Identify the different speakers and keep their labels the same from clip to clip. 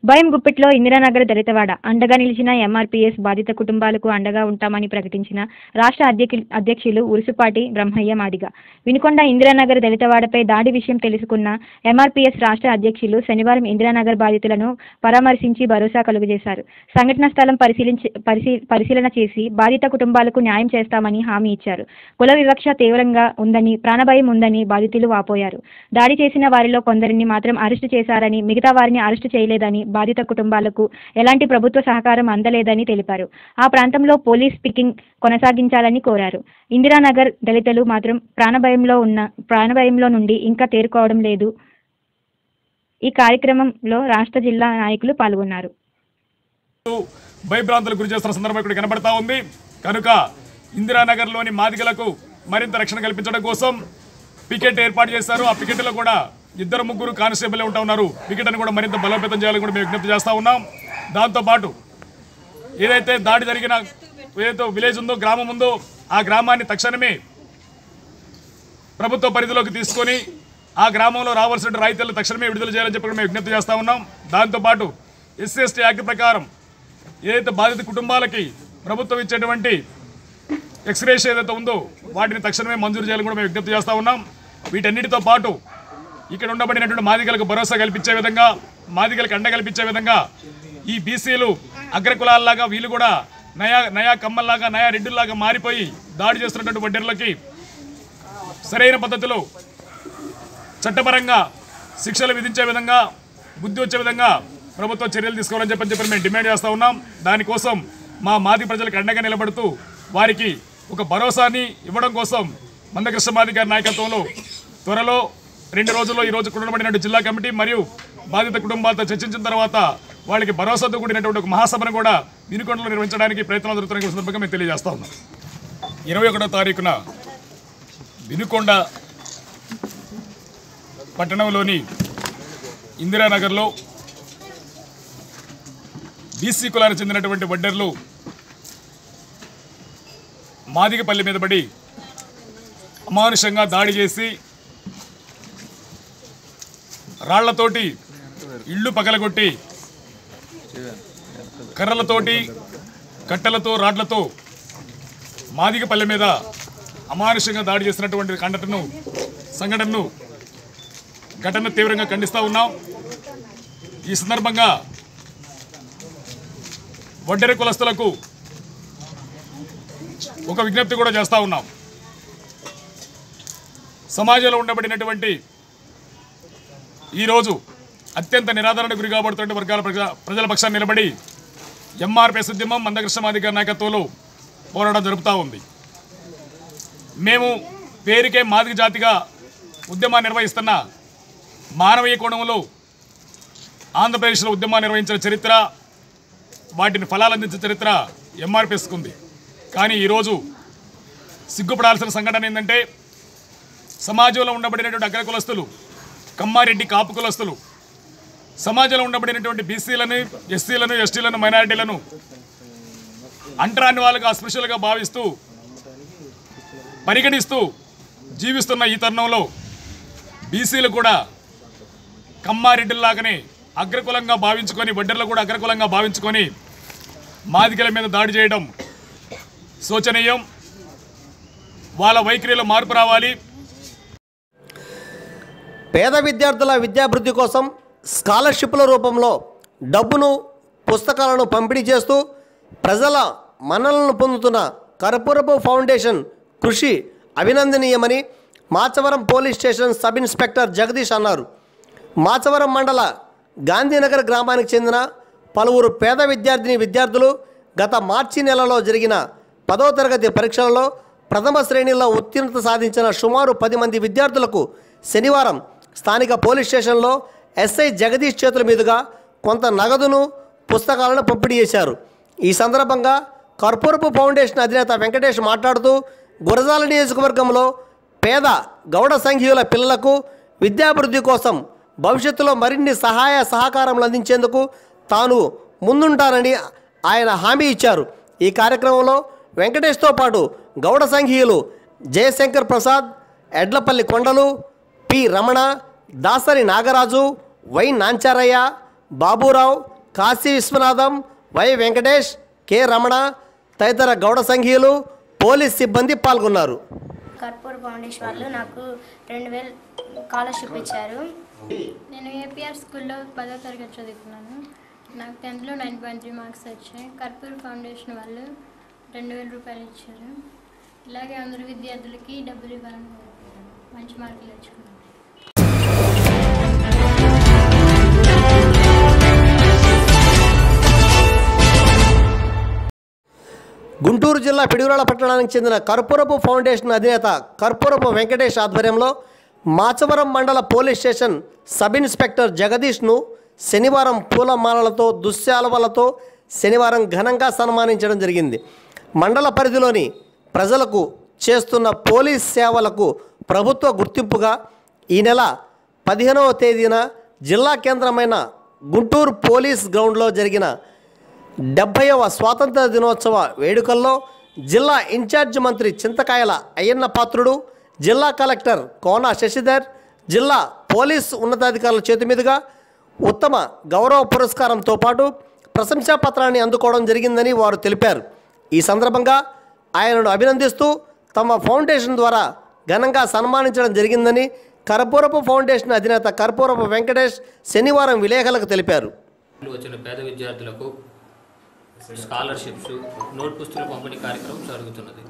Speaker 1: భయం గుప్పిట్లో ఇందిరానగర్ దళితవాడ అండగా నిలిచిన ఎంఆర్పీఎస్ బాధిత కుటుంబాలకు అండగా ఉంటామని ప్రకటించిన రాష్ట్ర అధ్యక్షు అధ్యక్షులు ఉరుసుపాటి బ్రహ్మయ్య మాదిగ వినుకొండ ఇందిరానగర్ దళితవాడపై దాడి విషయం తెలుసుకున్న ఎంఆర్పీఎస్ రాష్ట్ర అధ్యక్షులు శనివారం ఇందిరానగర్ బాధితులను పరామర్శించి భరోసా కలుగజేశారు సంఘటన స్థలం పరిశీలించి పరిశీ పరిశీలన చేసి బాధిత కుటుంబాలకు న్యాయం చేస్తామని హామీ ఇచ్చారు కుల వివక్ష తీవ్రంగా ఉందని ప్రాణభయం ఉందని బాధితులు వాపోయారు దాడి చేసిన వారిలో కొందరిని మాత్రం అరెస్టు చేశారని మిగతా వారిని అరెస్టు చేయలేదని బాధిత కుటుంబాలకు ఎలాంటి ప్రభుత్వ సహకారం అందలేదని తెలిపారు ఆ ప్రాంతంలో పోలీస్ పికింగ్ కొనసాగించాలని కోరారు ఇందిరానగర్ దళితులు మాత్రం ప్రాణభయంలో ఉన్న ప్రాణభయంలో నుండి ఇంకా తేరుకోవడం లేదు ఈ కార్యక్రమంలో రాష్ట్ర జిల్లా నాయకులు పాల్గొన్నారు
Speaker 2: భయభ్రాంతులకు గురి చేస్తున్న సందర్భం ఇక్కడ కనబడతా ఉంది కనుక ఇందిరానగర్లోని మాదిగలకు మరింత రక్షణ కల్పించడం కోసం పికెట్ ఏర్పాటు చేశారు ఆ పికెట్లో కూడా ఇద్దరు ముగ్గురు కానిస్టేబుల్ ఉంటా ఉన్నారు పికెట్ అని కూడా మరింత బలోపేతం చేయాలని కూడా మేము విజ్ఞప్తి చేస్తా ఉన్నాం దాంతోపాటు ఏదైతే దాడి జరిగిన ఏదైతే విలేజ్ ఉందో గ్రామం ఉందో ఆ గ్రామాన్ని తక్షణమే ప్రభుత్వ పరిధిలోకి తీసుకొని ఆ గ్రామంలో రావాల్సిన రైతులను తక్షణమే విడుదల చేయాలని చెప్పి కూడా మేము విజ్ఞప్తి చేస్తా ఉన్నాం దాంతోపాటు ఎస్సీ ఎస్టీ యాక్ట్ ప్రకారం ఏదైతే బాధిత కుటుంబాలకి ప్రభుత్వం ఇచ్చేటువంటి ఎక్స్రేస్ ఏదైతే ఉందో వాటిని తక్షణమే మంజూరు చేయాలని కూడా మేము విజ్ఞప్తి చేస్తా ఉన్నాం వీటన్నిటితో పాటు ఇక్కడ ఉండబడినటువంటి మాదిగలకు భరోసా కల్పించే విధంగా మాదిగలకు అండ కల్పించే విధంగా ఈ బీసీలు అగ్రకులాల్లాగా వీళ్ళు కూడా నయా నయా కమ్మల్లాగా నయా రెడ్డిల్లాగా మారిపోయి దాడి చేస్తున్నటువంటి వడ్డీర్లకి సరైన పద్ధతిలో చట్టపరంగా శిక్షలు విధించే విధంగా బుద్ధి వచ్చే విధంగా ప్రభుత్వం చర్యలు తీసుకోవాలని చెప్పని చెప్పి మేము డిమాండ్ చేస్తూ ఉన్నాం దానికోసం మా మాది ప్రజలకు అండగా నిలబడుతూ వారికి ఒక భరోసాని ఇవ్వడం కోసం మందకృష్ణ మాది గారి నాయకత్వంలో త్వరలో రెండు రోజుల్లో ఈ రోజు కుటుంబడినట్టు జిల్లా కమిటీ మరియు బాధిత కుటుంబాలతో చర్చించిన తర్వాత వాళ్ళకి భరోసాతో కూడినటువంటి ఒక మహాసభను కూడా వినుకొండలో నిర్వహించడానికి ప్రయత్నాలు జరుగుతున్న ఈ సందర్భంగా మేము తెలియజేస్తా ఉన్నాం ఇరవై ఒకటో తారీఖున వినుకొండ పట్టణంలోని ఇందిరానగర్లో బీసీ కులానికి చెందినటువంటి వడ్డర్లు మాదిగపల్లి మీద పడి అమానుషంగా దాడి చేసి రాళ్లతోటి ఇళ్ళు పగలగొట్టి కర్రలతోటి కట్టెలతో రాడ్లతో మాదిగపల్లె మీద అమానుషంగా దాడి చేసినటువంటి కండటను సంఘటనను ఘటన తీవ్రంగా ఖండిస్తూ ఉన్నాం ఈ సందర్భంగా వడ్డెర కులస్తులకు ఒక విజ్ఞప్తి కూడా చేస్తూ ఉన్నాం సమాజంలో ఉండబడినటువంటి ఈరోజు అత్యంత నిరాదరణ గురి కాబడుతున్న వర్గాల ప్రజా ప్రజల పక్షాన్ని నిలబడి ఎంఆర్పిఎస్ ఉద్యమం మందకృష్ణ మాదిగ నాయకత్వంలో పోరాటం జరుపుతూ ఉంది మేము పేరుకే మాదిగ జాతిగా ఉద్యమాన్ని నిర్వహిస్తున్న మానవీయ కోణంలో ఆంధ్రప్రదేశ్లో ఉద్యమాన్ని నిర్వహించిన చరిత్ర వాటిని ఫలాలు అందించిన చరిత్ర ఎంఆర్పిఎస్కి ఉంది కానీ ఈరోజు సిగ్గుపడాల్సిన సంఘటన ఏంటంటే సమాజంలో ఉండబడినటువంటి అగ్ర కులస్తులు కమ్మారెడ్డి కాపు కులస్తులు సమాజంలో ఉండబడినటువంటి బీసీలను ఎస్సీలను ఎస్టీలను మైనారిటీలను అంటరాని వాళ్ళగా అస్పృశ్యులుగా భావిస్తూ పరిగణిస్తూ జీవిస్తున్న ఈ తరుణంలో బీసీలు కూడా కమ్మారెడ్డిలాగానే అగ్రకులంగా భావించుకొని వడ్డర్లు కూడా అగ్రకులంగా భావించుకొని మాదిగల మీద దాడి చేయడం శోచనీయం వాళ్ళ వైఖరిలో మార్పు రావాలి
Speaker 3: పేద విద్యార్థుల విద్యాభివృద్ధి కోసం స్కాలర్షిప్ల రూపంలో డబ్బును పుస్తకాలను పంపిణీ చేస్తూ ప్రజల మన్ననలను పొందుతున్న కర్పూరపు ఫౌండేషన్ కృషి అభినందనీయమని Machavaram police station sub inspector Jagadish అన్నారు మాచవరం మండల గాంధీనగర్ గ్రామానికి చెందిన పలువురు పేద విద్యార్థిని విద్యార్థులు గత మార్చి నెలలో జరిగిన పదో తరగతి పరీక్షలలో ప్రథమ శ్రేణిలో ఉత్తీర్ణత సాధించిన సుమారు పది మంది విద్యార్థులకు శనివారం స్థానిక పోలీస్ స్టేషన్లో ఎస్ఐ జగదీష్ చేతుల మీదుగా కొంత నగదును పుస్తకాలను పంపిణీ చేశారు ఈ సందర్భంగా కర్పూరపు ఫౌండేషన్ అధినేత వెంకటేష్ మాట్లాడుతూ గురజాల నియోజకవర్గంలో పేద గౌడ సంఘీయుల పిల్లలకు విద్యాభివృద్ధి కోసం భవిష్యత్తులో మరిన్ని సహాయ సహకారములు అందించేందుకు తాను ముందుంటానని ఆయన హామీ ఇచ్చారు ఈ కార్యక్రమంలో వెంకటేష్తో పాటు Gowda సంఘీయులు Jayashankar Prasad Edlapalli Kondalu P Ramana Dasari Nagaraju Y Nancharaiah Baburao Kashi Vishwanatham Y Venkatesh K Ramana తదితర గౌడ సంఘీయులు పోలీస్ సిబ్బంది పాల్గొన్నారు
Speaker 4: కర్పూర్ ఫౌండేషన్ వాళ్ళు నాకు రెండు వేలు స్కాలర్షిప్ ఇచ్చారు
Speaker 5: నేను ఏపీఆర్ స్కూల్లో పదో తరగతి చదువుకున్నాను నాకు టెన్త్లో నైన్ పాయింట్ త్రీ మార్క్స్ వచ్చాయి కర్పూర్ ఫౌండేషన్ వాళ్ళు రెండు వేల రూపాయలు ఇచ్చారు ఇలాగే అందరు విద్యార్థులకి డబ్బులు ఇవ్వాలని కోరుకుంటాను మంచి మార్కులు తెచ్చుకున్నాను
Speaker 3: గుంటూరు జిల్లా పిడుగురాల పట్టణానికి చెందిన కర్పూరపు ఫౌండేషన్ అధినేత కర్పూరపు వెంకటేష్ ఆధ్వర్యంలో మాచవరం మండల పోలీస్ స్టేషన్ సబ్ ఇన్స్పెక్టర్ జగదీష్ను శనివారం పూలమాలలతో దుశ్శాలవలతో శనివారం ఘనంగా సన్మానించడం జరిగింది మండల పరిధిలోని ప్రజలకు చేస్తున్న పోలీస్ సేవలకు ప్రభుత్వ గుర్తింపుగా ఈ నెల పదిహేనవ తేదీన జిల్లా కేంద్రమైన గుంటూరు పోలీస్ గ్రౌండ్లో జరిగిన డెబ్భైవ స్వాతంత్ర దినోత్సవ వేడుకల్లో జిల్లా ఇన్ఛార్జ్ మంత్రి చింతకాయల అయ్యన్న పాత్రుడు జిల్లా కలెక్టర్ కోన శశిధర్ జిల్లా పోలీస్ ఉన్నతాధికారుల చేతి మీదుగా ఉత్తమ గౌరవ పురస్కారంతో పాటు ప్రశంసా పత్రాన్ని అందుకోవడం జరిగిందని వారు తెలిపారు ఈ సందర్భంగా ఆయనను అభినందిస్తూ తమ ఫౌండేషన్ ద్వారా ఘనంగా సన్మానించడం జరిగిందని కర్పూరపు ఫౌండేషన్ అధినేత కర్పూరపు వెంకటేష్ శనివారం విలేకరులకు తెలిపారు
Speaker 6: వచ్చిన పేద విద్యార్థులకు స్కాలర్షిప్స్ నోట్ పుస్తకాల పంపిణీ కార్యక్రమం జరుగుతున్నది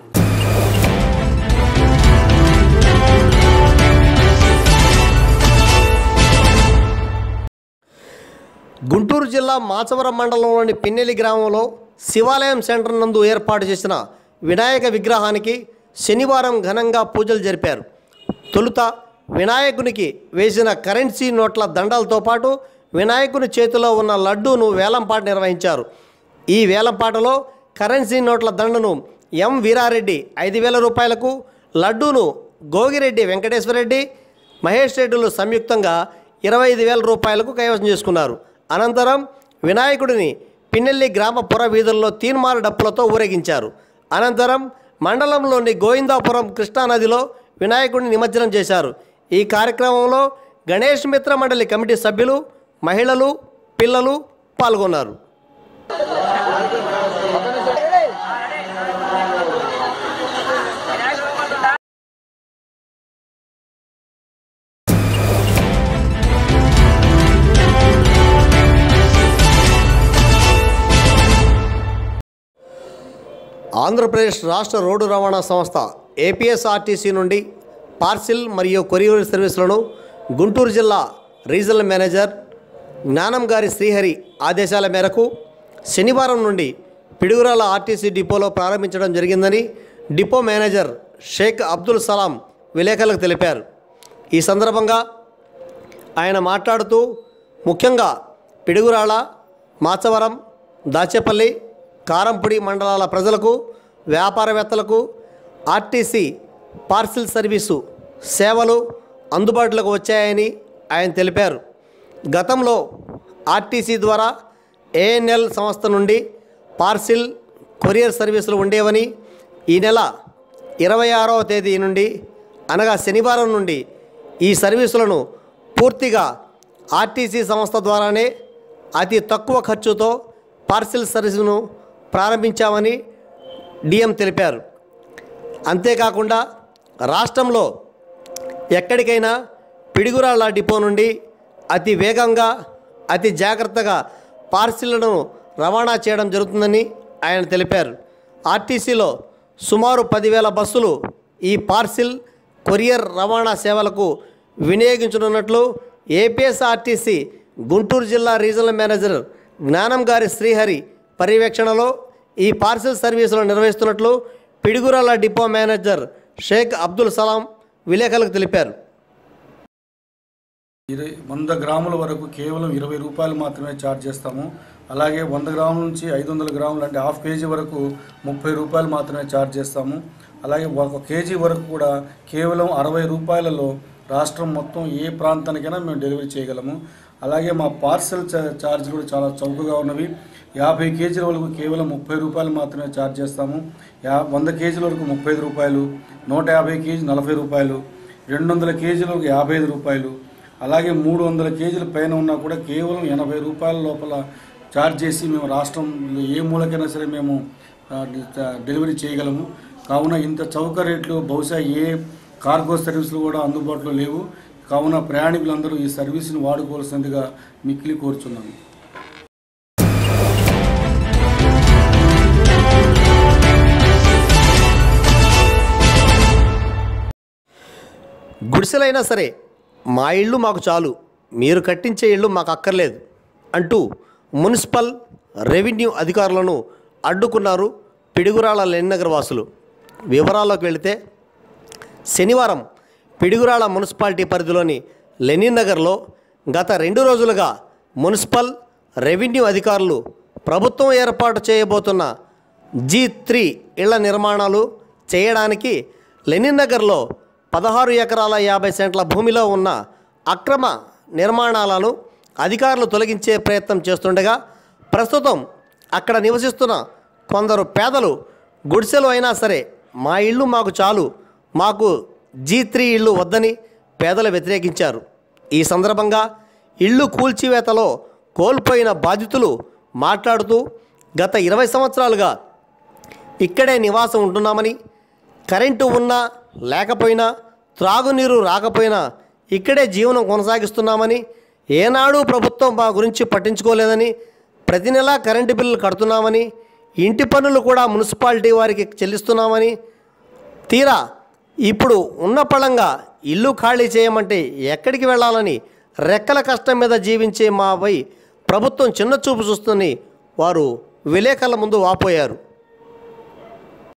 Speaker 3: గుంటూరు జిల్లా మాచవరం మండలంలోని పిన్నెలి గ్రామంలో శివాలయం సెంటర్ నందు ఏర్పాటు చేసిన వినాయక విగ్రహానికి శనివారం ఘనంగా పూజలు జరిపారు తొలుత వినాయకునికి వేసిన కరెన్సీ నోట్ల దండలతో పాటు వినాయకుని చేతిలో ఉన్న లడ్డూను వేలంపాట నిర్వహించారు ఈ వేలంపాటలో కరెన్సీ నోట్ల దండను ఎం వీరారెడ్డి ఐదు వేల రూపాయలకు లడ్డూను గోగిరెడ్డి వెంకటేశ్వరరెడ్డి మహేష్ రెడ్డిలు సంయుక్తంగా ఇరవై ఐదు వేల రూపాయలకు కైవసం చేసుకున్నారు అనంతరం వినాయకుడిని పిన్నెల్లి గ్రామ పుర వీధుల్లో తీన్మార్ డప్పులతో ఊరేగించారు అనంతరం మండలంలోని గోవిందాపురం కృష్ణానదిలో వినాయకుడిని నిమజ్జనం చేశారు ఈ కార్యక్రమంలో గణేష్ మిత్ర మండలి కమిటీ సభ్యులు మహిళలు పిల్లలు పాల్గొన్నారు ఆంధ్రప్రదేశ్ రాష్ట్ర రోడ్డు రవాణా సంస్థ ఏపీఎస్ఆర్టీసీ నుండి పార్సిల్ మరియు కొరియర్ సర్వీసులను గుంటూరు జిల్లా రీజనల్ మేనేజర్ జ్ఞానం గారి శ్రీహరి ఆదేశాల మేరకు శనివారం నుండి పిడుగురాల ఆర్టీసీ డిపోలో ప్రారంభించడం జరిగిందని డిపో మేనేజర్ షేక్ అబ్దుల్ సలాం విలేకరులకు తెలిపారు ఈ సందర్భంగా ఆయన మాట్లాడుతూ ముఖ్యంగా పిడుగురాళ మాచవరం దాచేపల్లి కారంపూడి మండలాల ప్రజలకు వ్యాపారవేత్తలకు ఆర్టీసీ పార్సిల్ సర్వీసు సేవలు అందుబాటులోకి వచ్చాయని ఆయన తెలిపారు గతంలో ఆర్టీసీ ద్వారా ఏఎన్ఎల్ సంస్థ నుండి పార్సిల్ కొరియర్ సర్వీసులు ఉండేవని ఈ నెల ఇరవై ఆరవ తేదీ నుండి అనగా శనివారం నుండి ఈ సర్వీసులను పూర్తిగా ఆర్టీసీ సంస్థ ద్వారానే అతి తక్కువ ఖర్చుతో పార్సిల్ సర్వీసును ప్రారంభించామని డిఎం తెలిపారు అంతేకాకుండా రాష్ట్రంలో ఎక్కడికైనా పిడుగురాళ్ళ డిపో నుండి అతి వేగంగా అతి జాగ్రత్తగా పార్సిళ్లను రవాణా చేయడం జరుగుతుందని ఆయన తెలిపారు ఆర్టీసీలో సుమారు పదివేల బస్సులు ఈ పార్సిల్ కొరియర్ రవాణా సేవలకు వినియోగించనున్నట్లు ఏపీఎస్ఆర్టీసీ గుంటూరు జిల్లా రీజనల్ మేనేజర్ జ్ఞానం గారి శ్రీహరి పర్యవేక్షణలో ఈ పార్సిల్ సర్వీసులు నిర్వహిస్తున్నట్లు పిడుగురాల డిపో మేనేజర్ షేక్ అబ్దుల్ సలాం విలేకరులకు తెలిపారు
Speaker 7: ఇరవై వంద గ్రాముల వరకు కేవలం ఇరవై రూపాయలు మాత్రమే ఛార్జ్ చేస్తాము అలాగే వంద గ్రాముల నుంచి ఐదు వందల గ్రాములు అంటే హాఫ్ కేజీ వరకు ముప్పై రూపాయలు మాత్రమే ఛార్జ్ చేస్తాము అలాగే ఒక కేజీ వరకు కూడా కేవలం అరవై రూపాయలలో రాష్ట్రం మొత్తం ఏ ప్రాంతానికైనా మేము డెలివరీ చేయగలము అలాగే మా పార్సల్ చా- ఛార్జ్ కూడా చాలా చౌకగా ఉన్నవి యాభై కేజీల వరకు కేవలం ముప్పై రూపాయలు మాత్రమే ఛార్జ్ చేస్తాము యా వంద కేజీల వరకు ముప్పై ఐదు రూపాయలు నూట యాభై కేజీ నలభై రూపాయలు రెండు వందల కేజీల వరకు యాభై ఐదు రూపాయలు అలాగే మూడు వందల కేజీల పైన ఉన్నా కూడా కేవలం ఎనభై రూపాయల లోపల ఛార్జ్ చేసి మేము రాష్ట్రంలో ఏ మూలకైనా సరే మేము ఆ, డి- డెలివరీ చేయగలము కావున ఇంత చౌక రేట్లు బహుశా ఏ కార్గో సర్వీసులు కూడా అందుబాటులో లేవు కావున ప్రయాణికులందరూ ఈ సర్వీస్ని వాడుకోవాల్సిందిగా మిక్కిలి కోరుచున్నాము
Speaker 3: గుడిసెలైనా సరే మా ఇల్లు మాకు చాలు మీరు కట్టించే ఇల్లు మాకు అక్కర్లేదు అంటూ మున్సిపల్ రెవెన్యూ అధికారులను అడ్డుకున్నారు పిడుగురాళ్ళ లెన్నగర్ వాసులు వివరాల్లోకి వెళితే శనివారం పిడుగురాళ్ళ మున్సిపాలిటీ పరిధిలోని లెనిన్ నగర్లో గత రెండు రోజులుగా మున్సిపల్ రెవెన్యూ అధికారులు ప్రభుత్వం ఏర్పాటు చేయబోతున్న జీ త్రీ ఇళ్ల నిర్మాణాలు చేయడానికి లెనిన్ నగర్లో పదహారు ఎకరాల యాభై సెంట్ల భూమిలో ఉన్న అక్రమ నిర్మాణాలను అధికారులు తొలగించే ప్రయత్నం చేస్తుండగా ప్రస్తుతం అక్కడ నివసిస్తున్న కొందరు పేదలు గుడిసెలు అయినా సరే మా ఇల్లు మాకు చాలు మాకు జీ త్రీ ఇల్లు వద్దని పేదలు వ్యతిరేకించారు ఈ సందర్భంగా ఇల్లు కూల్చివేతలో కోల్పోయిన బాధితులు మాట్లాడుతూ గత ఇరవై సంవత్సరాలుగా ఇక్కడే నివాసం ఉంటున్నామని కరెంటు ఉన్నా లేకపోయినా త్రాగునీరు రాకపోయినా ఇక్కడే జీవనం కొనసాగిస్తున్నామని ఏనాడు ప్రభుత్వం మా గురించి పట్టించుకోలేదని ప్రతి నెలా కరెంటు బిల్లులు కడుతున్నామని ఇంటి పన్నులు కూడా మున్సిపాలిటీ వారికి చెల్లిస్తున్నామని తీరా ఇప్పుడు ఉన్న పళంగా ఇల్లు ఖాళీ చేయమంటే ఎక్కడికి వెళ్ళాలని రెక్కల కష్టం మీద జీవించే మాపై ప్రభుత్వం చిన్నచూపు చూస్తుందని వారు విలేకరుల ముందు వాపోయారు